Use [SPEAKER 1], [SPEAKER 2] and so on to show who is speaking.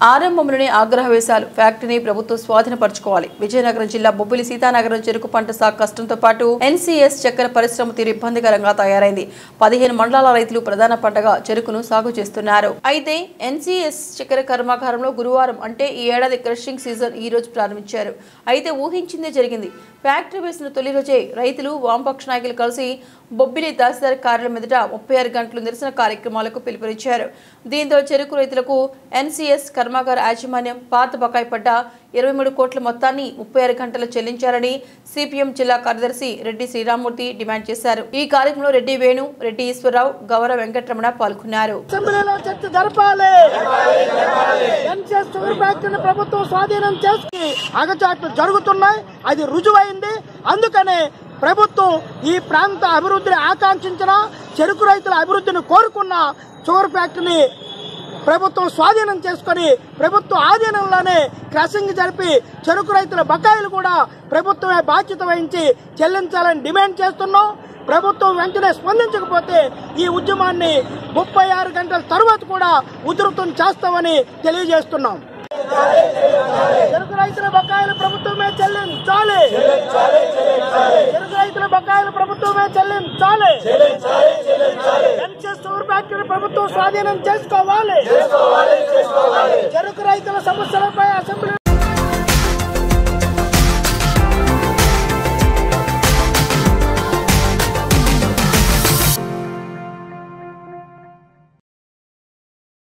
[SPEAKER 1] ఆరంభంలోనే ఆగ్రహవేశాలు ఫ్యాక్టరీని ప్రభుత్వం స్వాధీనపరచుకోవాలి విజయనగరం జిల్లా బొబ్బిలి సీతానగరం చెరుకు పంట సాగు కష్టంతో పాటు ఎన్సీఎస్ చక్కెర పరిశ్రమ తీరు ఇబ్బందికరంగా తయారైంది పదిహేను మండలాల రైతులు ప్రధాన పంటగా చెరుకును సాగు చేస్తున్నారు అయితే ఎన్సీఎస్ చక్కెర కర్మాగారంలో గురువారం అంటే ఈ ఏడాది క్రషింగ్ సీజన్ ఈ రోజు ప్రారంభించారు అయితే ఊహించిందే జరిగింది ఫ్యాక్టరీ వేసిన తొలి రోజే రైతులు వామపక్ష నాయకులు కలిసి బొబ్బిలి తహసీల్దార్ కార్యాలయం ఎదుట ముప్పై ఆరు గంటలు నిరసన కార్యక్రమాలకు పిలుపునిచ్చారు దీంతో చెరుకు రైతులకు ఎన్సీఎస్ కర్మాగార యాజమాన్యం పాత బకాయి పడ్డ ఇరవై మూడు కోట్ల మొత్తాన్ని ముప్పై ఆరు గంటలు చెల్లించాలని సిపిఎం జిల్లా కార్యదర్శి రెడ్డి శ్రీరామూర్తి డిమాండ్ చేశారు ఈ కార్యక్రమంలో రెడ్డి వేణు రెడ్డి ఈశ్వరరావు గౌరవ వెంకటరమణ పాల్గొన్నారు
[SPEAKER 2] అసెంబ్లీలో చర్చ జరపాలి ఎన్సీఎస్ షుగర్ ఫ్యాక్టరీని ప్రభుత్వం స్వాధీనం చేసి అగచాట్లు జరుగుతున్నాయి అది రుజువైంది అందుకనే ప్రభుత్వం ఈ ప్రాంత అభివృద్ధిని ఆకాంక్షించిన చెరుకు రైతుల అభివృద్ధిని కోరుకున్న షుగర్ ఫ్యాక్టరీని ప్రభుత్వం స్వాధీనం చేసుకొని ప్రభుత్వ ఆధీనంలోనే క్రషింగ్ జరిపి చెరుకు రైతుల బకాయిలు కూడా ప్రభుత్వమే బాధ్యత వహించి చెల్లించాలని డిమాండ్ చేస్తున్నాం ప్రభుత్వం వెంటనే స్పందించకపోతే ఈ ఉద్యమాన్ని ముప్పై ఆరు గంటల తరువాత కూడా ఉధృతం చేస్తామని తెలియజేస్తున్నాం చెరుకు రైతుల బకాయిలు ప్రభుత్వమే చెల్లించాలి చెరుకు రైతుల బకాయిలు ప్రభుత్వమే చెల్లించాలి ఎన్సీఎస్ షుగర్ ఫ్యాక్టరీ ప్రభుత్వం స్వాధీనం చేసుకోవాలి చెరుకు రైతుల సమస్యలపై అసెంబ్లీ